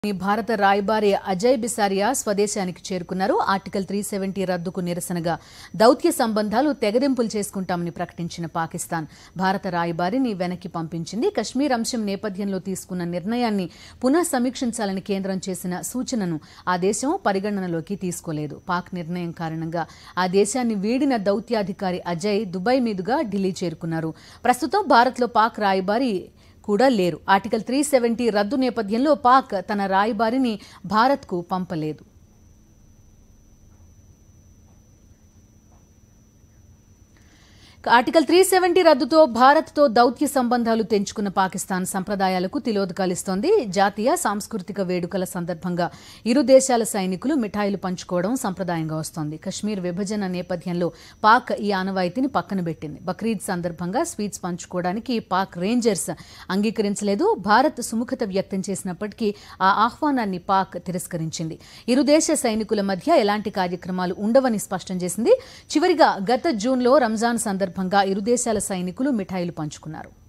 ఈ భారత రాయబారి అజయ్ బిసారియా స్వదేశానికి చేరుకున్నారు ఆర్టికల్ త్రీ సెవెంటీ రద్దుకు నిరసనగా దౌత్య సంబంధాలు తెగదెంపులు చేసుకుంటామని ప్రకటించిన పాకిస్తాన్ భారత రాయబారిని వెనక్కి పంపించింది కశ్మీర్ అంశం నేపథ్యంలో తీసుకున్న నిర్ణయాన్ని పునః సమీక్షించాలని కేంద్రం చేసిన సూచనను ఆ దేశం పరిగణనలోకి తీసుకోలేదు పాక్ నిర్ణయం కారణంగా ఆ దేశాన్ని వీడిన దౌత్యాధికారి అజయ్ దుబాయ్ మీదుగా ఢిల్లీ చేరుకున్నారు ప్రస్తుతం భారత్లో పాక్ రాయబారి కూడా లేరు ఆర్టికల్ త్రీ సెవెంటీ రద్దు నేపథ్యంలో పాక్ తన రాయబారిని భారత్కు పంపలేదు ఆర్టికల్ త్రీ సెవెంటీ రద్దుతో భారత్తో దౌత్య సంబంధాలు తెంచుకున్న పాకిస్తాన్ సంప్రదాయాలకు తిలోదకాలిస్తోంది జాతీయ సాంస్కృతిక వేడుకల సందర్భంగా ఇరు దేశాల సైనికులు మిఠాయిలు పంచుకోవడం సంప్రదాయంగా వస్తోంది కశ్మీర్ విభజన నేపథ్యంలో పాక్ ఈ ఆనవాయితీని పక్కన పెట్టింది బక్రీద్ సందర్భంగా స్వీట్స్ పంచుకోవడానికి పాక్ రేంజర్స్ అంగీకరించలేదు భారత్ సుముఖత వ్యక్తం చేసినప్పటికీ ఆ ఆహ్వానాన్ని పాక్ తిరస్కరించింది ఇరు దేశ సైనికుల మధ్య ఎలాంటి కార్యక్రమాలు ఉండవని స్పష్టం చేసింది చివరిగా గత జూన్లో రంజాన్ సందర్భంగా ఇరు దేశాల సైనికులు మిఠాయిలు పంచుకున్నారు